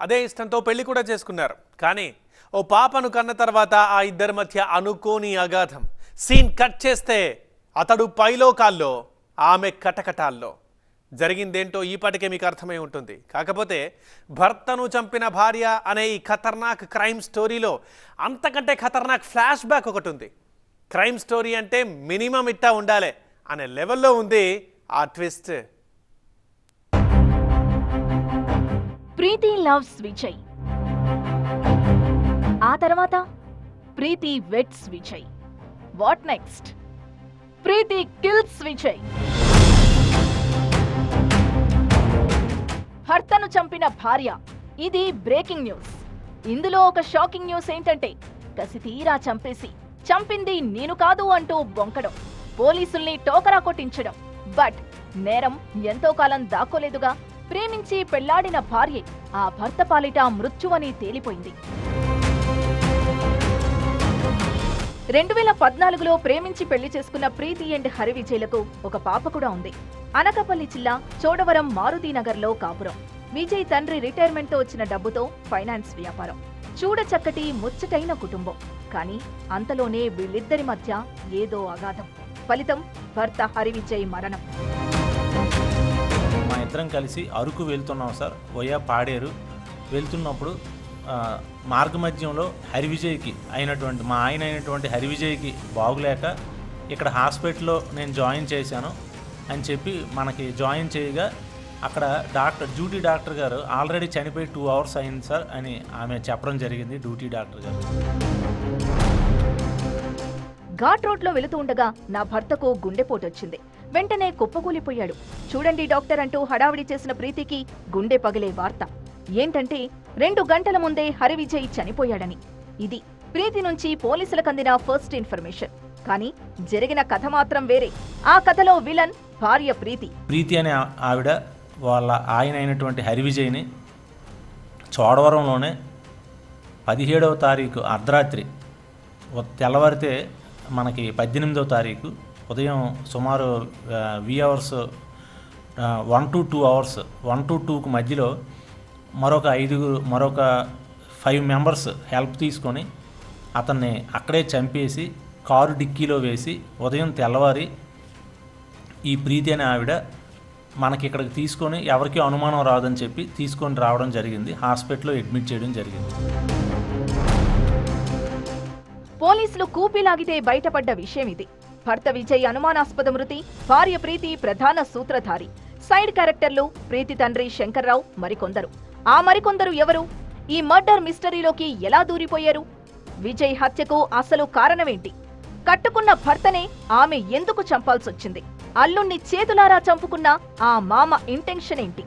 అదే ఇష్టంతో పెళ్లి కూడా చేసుకున్నారు కానీ ఓ పాపను కన్న తర్వాత ఆ ఇద్దరి మధ్య అనుకోని అగాధం సీన్ కట్ చేస్తే అతడు పైలోకాల్లో ఆమె కటకటాల్లో జరిగిందేంటో ఈపాటికే మీకు అర్థమై ఉంటుంది కాకపోతే భర్తను చంపిన భార్య అనే ఈ ఖతర్నాక్ క్రైమ్ స్టోరీలో అంతకంటే ఖతర్నాక్ ఫ్లాష్ బ్యాక్ ఒకటి ఉంది క్రైమ్ స్టోరీ అంటే మినిమం ఇట్టా ఉండాలి అనే లెవెల్లో ఉంది ఆ ట్విస్ట్ ప్రీతి లవ్స్ విజయ్ ఆ తర్వాత Preethi weds Vijay what next Preethi kills Vijay భర్తను చంపిన భార్య ఇది బ్రేకింగ్ న్యూస్ ఇందులో ఒక షాకింగ్ న్యూస్ ఏంటంటే కసి తీరా చంపేసి చంపింది నేను కాదు అంటూ బొంకడం పోలీసుల్ని టోకరా కొట్టించడం బట్ నేరం ఎంతో కాలం దాక్కోలేదుగా ప్రేమించి పెళ్లాడిన భార్యే ఆ భర్త పాలిట మృత్యువని తేలిపోయింది రెండు వేల పద్నాలుగులో ప్రేమించి పెళ్లి చేసుకున్న ప్రీతి అండ్ హరి విజయ్లకు ఒక పాప కూడా ఉంది అనకాపల్లి జిల్లా చోడవరం మారుతీనగర్లో కాపురం విజయ్ తండ్రి రిటైర్మెంట్తో వచ్చిన డబ్బుతో ఫైనాన్స్ వ్యాపారం చూడచక్కటి ముచ్చటైన కుటుంబం కానీ అంతలోనే వీళ్ళిద్దరి మధ్య ఏదో అగాధం ఫలితం భర్త హరి విజయ్ మరణం మా ఇద్దరం కలిసి అరకు వెళ్తున్నాం సార్ వయా పాడేరు వెళ్తున్నప్పుడు ఆ, మార్గమధ్యంలో హరివిజయ్కి అయినటువంటి మా ఆయన అయినటువంటి హరివిజయ్కి బాగులేక ఇక్కడ హాస్పిటల్లో నేను జాయిన్ చేశాను అని చెప్పి మనకి జాయిన్ చేయగా అక్కడ డాక్టర్ డ్యూటీ డాక్టర్ గారు ఆల్రెడీ చనిపోయి టూ అవర్స్ అయింది సార్ అని ఆమె చెప్పడం జరిగింది డ్యూటీ డాక్టర్ గారు ఘాట్ రోడ్లో వెళుతూ ఉండగా నా భర్తకు గుండెపోటు వచ్చింది వెంటనే కుప్పకూలిపోయాడు చూడండి డాక్టర్ అంటూ హడావిడి చేసిన ప్రీతికి గుండె పగిలే వార్త ఏంటంటే రెండు గంటల ముందే హరి విజయ్ చనిపోయాడని ఇది ప్రీతి నుంచి పోలీసులకు అందిన ఫస్ట్ ఇన్ఫర్మేషన్ కానీ జరిగిన కథ మాత్రం వేరే ఆ కథలో విలన్ భార్య ప్రీతి ప్రీతి అనే ఆ- ఆవిడ వాళ్ళ ఆయన అయినటువంటి హరివిజయ్ని చోడవరంలోనే పదిహేడవ తారీఖు అర్ధరాత్రి ఉ- తెల్లవారితే మనకి పద్దెనిమిదవ తారీఖు ఉదయం సుమారు వి hours one to two hours one to టూకు మధ్యలో మరొక ఐదుగురు మరొక ఫైవ్ మెంబర్స్ హెల్ప్ తీసుకొని అతన్ని అక్కడే చంపేసి కారు డిక్కీలో వేసి ఉదయం తెల్లవారి ఈ ప్రీతి అనే ఆవిడ మనకి ఇక్కడికి తీసుకొని ఎవరికి అనుమానం రాదని చెప్పి తీసుకొని రావడం జరిగింది హాస్పిటల్లో అడ్మిట్ చేయడం జరిగింది పోలీసులు కూపిలాగితే బయటపడ్డ విషయం ఇది భర్త విజయ్ అనుమానాస్పద మృతి భార్య ప్రీతి ప్రధాన సూత్రధారి సైడ్ క్యారెక్టర్లు ప్రీతి తండ్రి శంకర్రావు మరికొందరు ఆ మరికొందరు ఎవరు ఈ మర్డర్ మిస్టరీలోకి ఎలా దూరిపోయారు విజయ్ హత్యకు అసలు కారణమేంటి కట్టుకున్న భర్తనే ఆమె ఎందుకు చంపాల్సొచ్చింది అల్లుణ్ణి చేతులారా చంపుకున్న ఆ మామ ఇంటెన్షన్ ఏంటి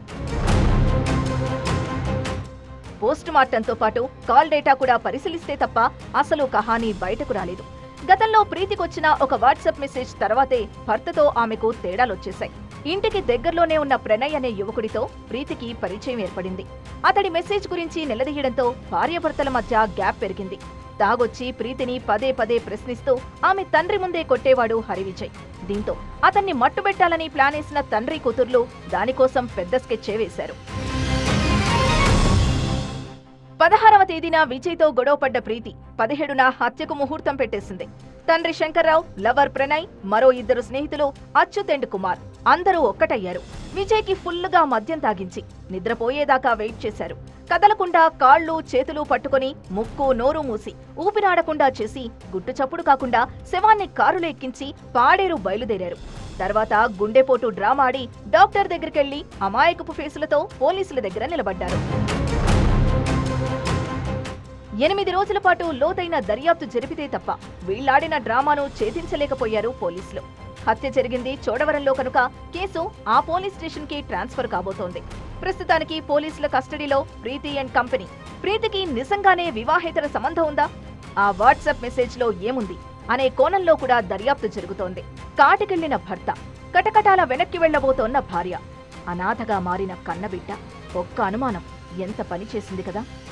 పోస్ట్ మార్టంతో పాటు కాల్ డేటా కూడా పరిశీలిస్తే తప్ప అసలు కహానీ బయటకు రాలేదు గతంలో ప్రీతికొచ్చిన ఒక వాట్సాప్ మెసేజ్ తర్వాతే భర్తతో ఆమెకు తేడాలొచ్చేశాయి ఇంటికి దగ్గరలోనే ఉన్న ప్రణయ్ అనే యువకుడితో ప్రీతికి పరిచయం ఏర్పడింది అతడి మెసేజ్ గురించి నిలదీయడంతో భార్యాభర్తల మధ్య గ్యాప్ పెరిగింది తాగొచ్చి ప్రీతిని పదే పదే ప్రశ్నిస్తూ ఆమె తండ్రి ముందే కొట్టేవాడు హరివిజయ్ దీంతో అతన్ని మట్టుబెట్టాలని ప్లానేసిన తండ్రి కూతుర్లు దానికోసం పెద్ద స్కెచ్చే వేశారు పదహారవ తేదీన విజయ్తో గొడవపడ్డ ప్రీతి పదిహేడున హత్యకు ముహూర్తం పెట్టేసింది తండ్రి శంకర్రావు లవర్ ప్రణయ్ మరో ఇద్దరు స్నేహితులు అచ్యుత్ అండ్ కుమార్ అందరూ ఒక్కటయ్యారు విజయ్కి ఫుల్లుగా మద్యం తాగించి నిద్రపోయేదాకా వెయిట్ చేశారు కదలకుండా కాళ్ళు చేతులు పట్టుకొని ముక్కు నోరు మూసి ఊపిరాడకుండా చేసి గుట్టు చప్పుడు కాకుండా శవాన్ని కారులో ఎక్కించి పాడేరు బయలుదేరారు తర్వాత గుండెపోటు డ్రామాడి డాక్టర్ దగ్గరికెళ్లి అమాయకపు ఫేసులతో పోలీసుల దగ్గర నిలబడ్డారు ఎనిమిది రోజుల పాటు లోతైన దర్యాప్తు జరిపితే తప్ప వీళ్లాడిన డ్రామాను ఛేదించలేకపోయారు పోలీసులు హత్య జరిగింది చోడవరంలో కనుక కేసు ఆ పోలీస్ స్టేషన్ కి ట్రాన్స్ఫర్ కాబోతోంది ప్రస్తుతానికి పోలీసుల కస్టడీలో ప్రీతి అండ్ కంపెనీ ప్రీతికి నిజంగానే వివాహేతర సంబంధం ఉందా ఆ వాట్సాప్ మెసేజ్ లో ఏముంది అనే కోణంలో కూడా దర్యాప్తు జరుగుతోంది కాటికెళ్లిన భర్త కటకటాల వెనక్కి వెళ్లబోతోన్న భార్య అనాథగా మారిన కన్నబిడ్డ ఒక్క అనుమానం ఎంత పని చేసింది కదా